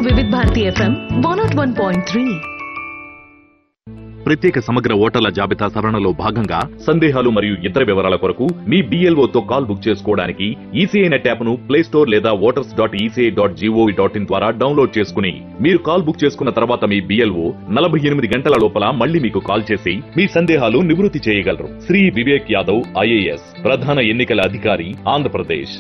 వివిధ Bharati FM one naught one point three ప్రత్యేక సమగ్ర ఓటర్ల జాబితా సవరణలో భాగంగా సందేహాలు మరియు ఇతర వివరాల కొరకు మీ BLO తో కాల్ బుక్ చేసుకోవడానికి ఈసీఐ నెట్ యాప్ ను ప్లే స్టోర్ లేదా voters dot ECI dot GOV dot in ద్వారా డౌన్లోడ్ చేసుకుని మీరు కాల్ బుక్ చేసుకున్న తర్వాత మీ బిఎల్ఓ నలభై ఎనిమిది గంటల లోపల మళ్ళీ మీకు కాల్ చేసి మీ సందేహాలు నివృత్తి చేయగలరు శ్రీ వివేక్ యాదవ్ ఐఏఎస్ ప్రధాన ఎన్నికల అధికారి Andhra Pradesh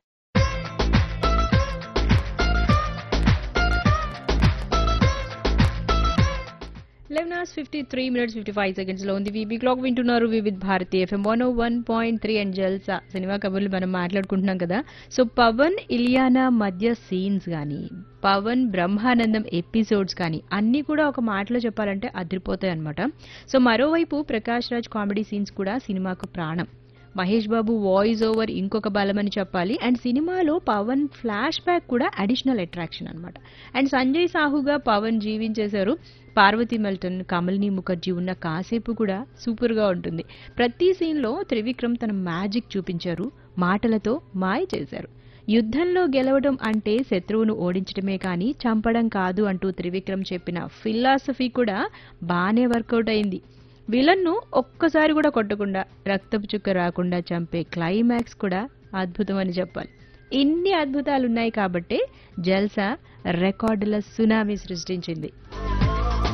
eleven hours fifty three minutes fifty five seconds లో ఉంది వీబీ క్లాక్ వింటున్నారు Vividh Bharati FM one one point three and Jalsa cinema కబుర్లు మనం మాట్లాడుకుంటున్నాం కదా సో పవన్ ఇలియానా మధ్య సీన్స్ కానీ పవన్ బ్రహ్మానందం ఎపిసోడ్స్ కానీ అన్నీ కూడా ఒక మాటలో చెప్పాలంటే అదిరిపోతాయి అనమాట సో మరోవైపు ప్రకాష్ రాజ్ కామెడీ సీన్స్ కూడా సినిమాకు ప్రాణం మహేష్ బాబు వాయిస్ ఓవర్ ఇంకొక బలమని చెప్పాలి అండ్ సినిమాలో పవన్ ఫ్లాష్ బ్యాక్ కూడా అడిషనల్ అట్రాక్షన్ అన్నమాట అండ్ సంజయ్ సాహుగా పవన్ జీవించేశారు పార్వతి మెల్టన్ కమల్ని ముఖర్జీ ఉన్న కాసేపు కూడా సూపర్గా ఉంటుంది ప్రతి సీన్లో త్రివిక్రమ్ తన మ్యాజిక్ చూపించారు మాటలతో మాయ చేశారు యుద్ధంలో గెలవడం అంటే శత్రువును ఓడించడమే కానీ చంపడం కాదు అంటూ త్రివిక్రమ్ చెప్పిన ఫిలాసఫీ కూడా బాగానే వర్కౌట్ అయింది విలన్ను ఒక్కసారి కూడా కొట్టకుండా రక్తపు చుక్క రాకుండా చంపే క్లైమాక్స్ కూడా అద్భుతం అని చెప్పాలి ఇన్ని అద్భుతాలు ఉన్నాయి కాబట్టే జల్సా రికార్డుల సునామీ సృష్టించింది